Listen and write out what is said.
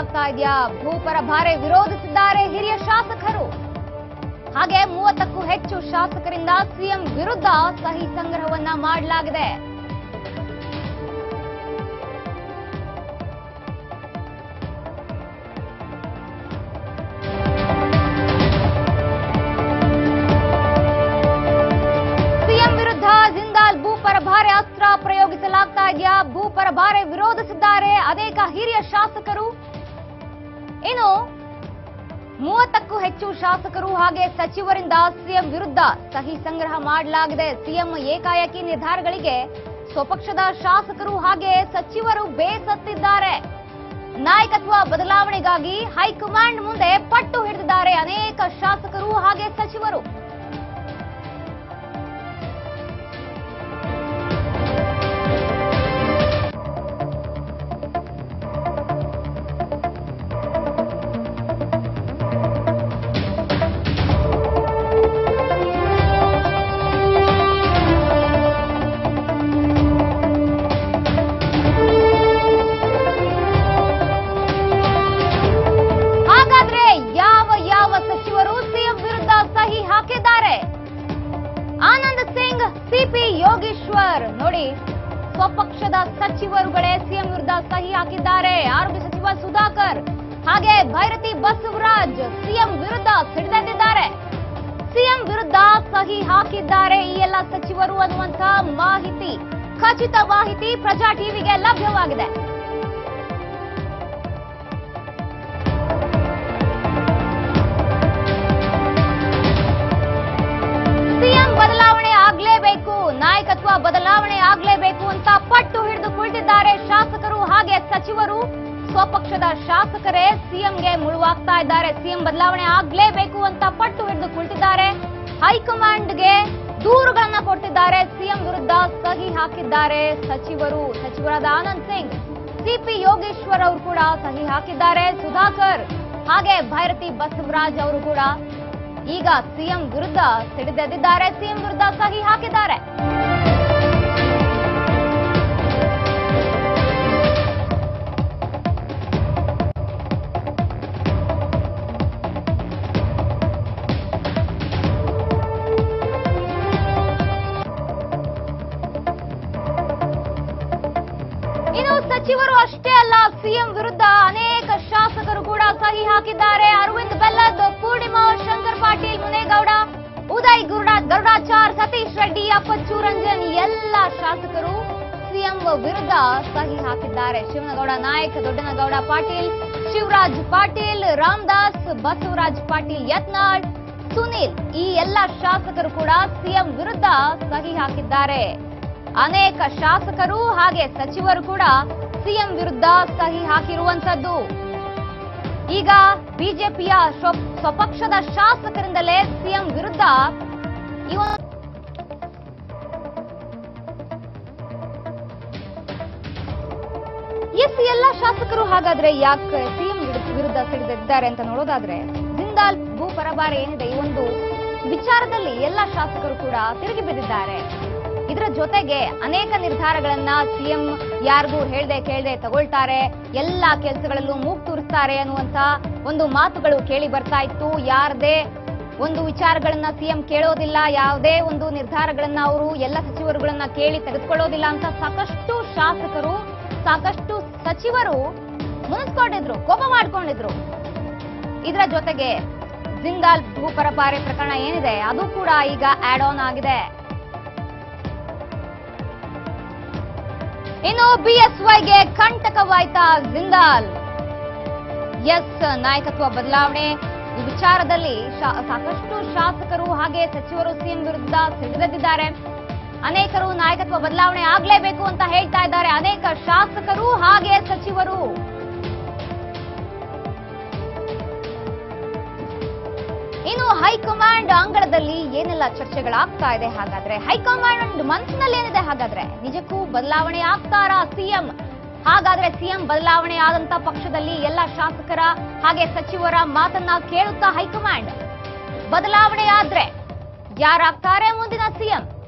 ಬದಲಾಗ್ತಾ ಇದೆಯಾ ಭೂಪರ ಭಾರೆ ವಿರೋಧಿಸಿದ್ದಾರೆ ಹಿರಿಯ ಶಾಸಕರು ಹಾಗೆ ಮೂವತ್ತಕ್ಕೂ ಹೆಚ್ಚು ಶಾಸಕರಿಂದ ಸಿಎಂ ವಿರುದ್ಧ ಸಹಿ ಸಂಗ್ರಹವನ್ನ ಮಾಡಲಾಗಿದೆ ಸಿಎಂ ವಿರುದ್ಧ ಜಿಂದಾಲ್ ಭೂಪರ ಭಾರೆ ಅಸ್ತ್ರ ಪ್ರಯೋಗಿಸಲಾಗ್ತಾ ಇದೆಯಾ ಭೂಪರ ಭಾರೆ ವಿರೋಧಿಸಿದ್ದಾರೆ ಅನೇಕ ಹಿರಿಯ ಶಾಸಕರು ಇನ್ನು ಮೂವತ್ತಕ್ಕೂ ಹೆಚ್ಚು ಶಾಸಕರು ಹಾಗೆ ಸಚಿವರಿಂದ ಸಿಎಂ ವಿರುದ್ಧ ಸಹಿ ಸಂಗ್ರಹ ಮಾಡಲಾಗಿದೆ ಸಿಎಂ ಏಕಾಏಕಿ ನಿರ್ಧಾರಗಳಿಗೆ ಸ್ವಪಕ್ಷದ ಶಾಸಕರು ಹಾಗೆ ಸಚಿವರು ಬೇಸತ್ತಿದ್ದಾರೆ ನಾಯಕತ್ವ ಬದಲಾವಣೆಗಾಗಿ ಹೈಕಮಾಂಡ್ ಮುಂದೆ ಪಟ್ಟು ಹಿಡಿದಿದ್ದಾರೆ ಅನೇಕ ಶಾಸಕರು ಹಾಗೆ ಸಚಿವರು ಹಾಗಾದ್ರೆ ಯಾವ ಯಾವ ಸಚಿವರು ಸಿಎಂ ವಿರುದ್ಧ ಸಹಿ ಹಾಕಿದ್ದಾರೆ ಆನಂದ್ ಸಿಂಗ್ ಸಿಪಿ ಯೋಗೇಶ್ವರ್ ನೋಡಿ ಸ್ವಪಕ್ಷದ ಸಚಿವರುಗಳೇ ಸಿಎಂ ವಿರುದ್ಧ ಸಹಿ ಹಾಕಿದ್ದಾರೆ ಆರೋಗ್ಯ ಸಚಿವ ಸುಧಾಕರ್ ಹಾಗೆ ಭೈರತಿ ಬಸವರಾಜ್ ಸಿಎಂ ವಿರುದ್ಧ ಸಿಡಿದೆದ್ದಿದ್ದಾರೆ ಸಿಎಂ ವಿರುದ್ಧ ಸಹಿ ಹಾಕಿದ್ದಾರೆ ಈ ಎಲ್ಲ ಸಚಿವರು ಅನ್ನುವಂತ ಮಾಹಿತಿ ಖಚಿತ ಮಾಹಿತಿ ಪ್ರಜಾ ಟಿವಿಗೆ ಲಭ್ಯವಾಗಿದೆ ಸಿಎಂ ಬದಲಾವಣೆ ಆಗ್ಲೇಬೇಕು ನಾಯಕತ್ವ ಬದಲಾವಣೆ ಆಗ್ಲೇಬೇಕು ಅಂತ ಪಟ್ಟು ಹಿಡಿದು ಕುಳಿತಿದ್ದಾರೆ ಶಾಸಕರು ಹಾಗೆ ಸಚಿವರು ಸ್ವಪಕ್ಷದ ಶಾಸಕರೇ ಸಿಎಂಗೆ ಮುಳುವಾಗ್ತಾ ಇದ್ದಾರೆ ಸಿಎಂ ಬದಲಾವಣೆ ಆಗ್ಲೇಬೇಕು ಅಂತ ಪಟ್ಟು ಹಿಡಿದು ಕುಳಿತಿದ್ದಾರೆ ಹೈಕಮಾಂಡ್ಗೆ ದೂರುಗಳನ್ನ ಕೊಡ್ತಿದ್ದಾರೆ ಸಿಎಂ ವಿರುದ್ಧ ಸಹಿ ಹಾಕಿದ್ದಾರೆ ಸಚಿವರು ಸಚಿವರಾದ ಆನಂದ್ ಸಿಂಗ್ ಸಿಪಿ ಯೋಗೇಶ್ವರ್ ಅವರು ಕೂಡ ಸಹಿ ಹಾಕಿದ್ದಾರೆ ಸುಧಾಕರ್ ಹಾಗೆ ಭೈರತಿ ಬಸವರಾಜ್ ಅವರು ಕೂಡ ಈಗ ಸಿಎಂ ವಿರುದ್ಧ ಸಿಡಿದೆದ್ದಿದ್ದಾರೆ ಸಿಎಂ ವಿರುದ್ಧ ಸಹಿ ಹಾಕಿದ್ದಾರೆ ಇನ್ನು ಸಚಿವರು ಅಷ್ಟೇ ಅಲ್ಲ ಸಿಎಂ ವಿರುದ್ಧ ಅನೇಕ ಶಾಸಕರು ಕೂಡ ಸಹಿ ಹಾಕಿದ್ದಾರೆ ಅರವಿಂದ್ ಬೆಲ್ಲದ್ ಪೂರ್ಣಿಮಾ ಶಂಕರ್ ಪಾಟೀಲ್ ಮುನೇಗೌಡ ಉದಯ್ ಗುರುಡ ಗರುಡಾಚಾರ್ ಸತೀಶ್ ರೆಡ್ಡಿ ಅಪ್ಪಚ್ಚು ರಂಜನ್ ಎಲ್ಲ ಶಾಸಕರು ಸಿಎಂ ವಿರುದ್ಧ ಸಹಿ ಹಾಕಿದ್ದಾರೆ ಶಿವನಗೌಡ ನಾಯಕ್ ದೊಡ್ಡನಗೌಡ ಪಾಟೀಲ್ ಶಿವರಾಜ್ ಪಾಟೀಲ್ ರಾಮದಾಸ್ ಬಸವರಾಜ್ ಪಾಟೀಲ್ ಯತ್ನಾಳ್ ಸುನೀಲ್ ಈ ಎಲ್ಲ ಶಾಸಕರು ಕೂಡ ಸಿಎಂ ವಿರುದ್ಧ ಸಹಿ ಹಾಕಿದ್ದಾರೆ ಅನೇಕ ಶಾಸಕರು ಹಾಗೆ ಸಚಿವರು ಕೂಡ ಸಿಎಂ ವಿರುದ್ಧ ಸಹಿ ಹಾಕಿರುವಂತದ್ದು ಈಗ ಬಿಜೆಪಿಯ ಸ್ವ- ಸ್ವಪಕ್ಷದ ಶಾಸಕರಿಂದಲೇ ಸಿಎಂ ವಿರುದ್ಧ ಈ ಒಂದು ಎಸ್ ಎಲ್ಲ ಶಾಸಕರು ಹಾಗಾದ್ರೆ ಯಾಕೆ ಸಿಎಂ ವಿರುದ್ಧ ಸಿಡಿದಿದ್ದಾರೆ ಅಂತ ನೋಡೋದಾದ್ರೆ ಜಿಂದಾಲ್ ಭೂ ಪರಬಾರ ಏನಿದೆ ಈ ಒಂದು ವಿಚಾರದಲ್ಲಿ ಎಲ್ಲ ಶಾಸಕರು ಕೂಡ ತಿರುಗಿ ಬಿದ್ದಿದ್ದಾರೆ ಇದರ ಜೊತೆಗೆ ಅನೇಕ ನಿರ್ಧಾರಗಳನ್ನ ಸಿಎಂ ಯಾರಿಗೂ ಹೇಳ್ದೆ ಕೇಳ್ದೆ ತಗೊಳ್ತಾರೆ ಎಲ್ಲ ಕೆಲಸಗಳಲ್ಲೂ ಮೂಗ್ ತೂರಿಸ್ತಾರೆ ಅನ್ನುವಂತ ಒಂದು ಮಾತುಗಳು ಕೇಳಿ ಬರ್ತಾ ಇತ್ತು ಯಾರದೇ ಒಂದು ವಿಚಾರಗಳನ್ನ ಸಿಎಂ ಕೇಳೋದಿಲ್ಲ ಯಾವುದೇ ಒಂದು ನಿರ್ಧಾರಗಳನ್ನ ಅವರು ಎಲ್ಲ ಸಚಿವರುಗಳನ್ನ ಕೇಳಿ ತೆಗೆದುಕೊಳ್ಳೋದಿಲ್ಲ ಅಂತ ಸಾಕಷ್ಟು ಶಾಸಕರು ಸಾಕಷ್ಟು ಸಚಿವರು ಮುನಿಸ್ಕೊಂಡಿದ್ರು ಕೋಪ ಮಾಡ್ಕೊಂಡಿದ್ರು ಇದರ ಜೊತೆಗೆ ಜಿಂದಾಲ್ ಭೂಪರಪಾರೆ ಪ್ರಕರಣ ಏನಿದೆ ಅದು ಕೂಡ ಈಗ ಆಡ್ ಆನ್ ಆಗಿದೆ ಇನ್ನು ಬಿಎಸ್ವೈಗೆ ಕಂಟಕವಾಯ್ತಾ ಜಿಂದಾಲ್ ಎಸ್ ನಾಯಕತ್ವ ಬದಲಾವಣೆ ಈ ವಿಚಾರದಲ್ಲಿ ಶಾ- ಸಾಕಷ್ಟು ಶಾಸಕರು ಹಾಗೆ ಸಚಿವರು ಸಿಎಂ ವಿರುದ್ಧ ಸಿಡಿದೆದ್ದಿದ್ದಾರೆ ಅನೇಕರು ನಾಯಕತ್ವ ಬದಲಾವಣೆ ಆಗ್ಲೇಬೇಕು ಅಂತ ಹೇಳ್ತಾ ಇದ್ದಾರೆ ಅನೇಕ ಶಾಸಕರು ಹಾಗೆ ಸಚಿವರು ಇನ್ನು ಹೈಕಮಾಂಡ್ ಅಂಗಳದಲ್ಲಿ ಏನೆಲ್ಲ ಚರ್ಚೆಗಳಾಗ್ತಾ ಇದೆ ಹಾಗಾದ್ರೆ ಹೈಕಮಾಂಡ್ ಮನಸ್ಸಿನಲ್ಲಿ ಏನಿದೆ ಹಾಗಾದ್ರೆ ನಿಜಕ್ಕೂ ಬದಲಾವಣೆ ಆಗ್ತಾರಾ ಸಿಎಂ ಹಾಗಾದ್ರೆ ಸಿಎಂ ಬದಲಾವಣೆ ಆದಂತ ಪಕ್ಷದಲ್ಲಿ ಎಲ್ಲ ಶಾಸಕರ ಹಾಗೆ ಸಚಿವರ ಮಾತನ್ನ ಕೇಳುತ್ತಾ ಹೈಕಮಾಂಡ್ ಬದಲಾವಣೆ ಆದ್ರೆ ಯಾರಾಗ್ತಾರೆ ಮುಂದಿನ ಸಿಎಂ